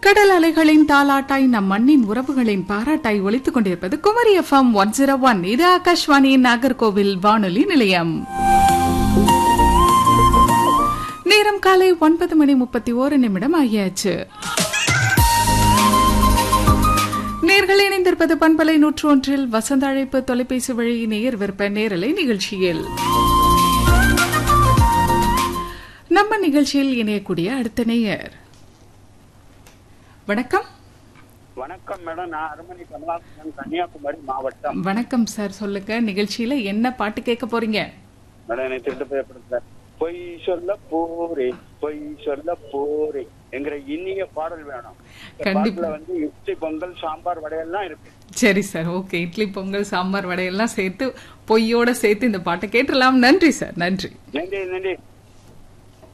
கடல் அலைகளின் தாலாட்டாய் நம் மண்ணின் உறவுகளின் பாராட்டாய் ஒலித்துக் கொண்டிருப்பது Kumari FM one zero one இது ஆகாஷ்வாணியின் நாகர்கோவில் வானொலி நிலையம் நேரம் காலை ஒன்பது மணி முப்பத்தி ஓரு நிமிடம் ஆகியாச்சு நேர்கள் இணைந்திருப்பது பண்பலை நூற்று ஒன்றில் வசந்த அழைப்பு தொலைபேசி வழி நேர் விருப்ப நேரலை நிகழ்ச்சியில் நம்ம நிகழ்ச்சியில் இணையக்கூடிய அடுத்த நேயர் வணக்கம் வணக்கம் மேடம் நான் அருமணி கமலாசன் கன்னியாகுமரி மாவட்டம் வணக்கம் சார் சொல்லுங்க நிகழ்ச்சியில என்ன பாட்டு கேட்க போறீங்க மேடம் என்னை திருட்டு போயப்படுத்த பொய் சொல்ல போரே பொய் சொல்ல போரே என்கிற இனிய பாடல் வேணும் இந்த கண்டிப்பா. பாட்டுல வந்து இட்லி பொங்கல் சாம்பார் வடையெல்லாம் இருக்கு சரி சார் ஓகே இட்லி பொங்கல் சாம்பார் வடையெல்லாம் சேர்த்து பொய்யோட சேர்த்து இந்த பாட்டை கேட்டுடலாம் நன்றி சார் நன்றி நன்றி நன்றி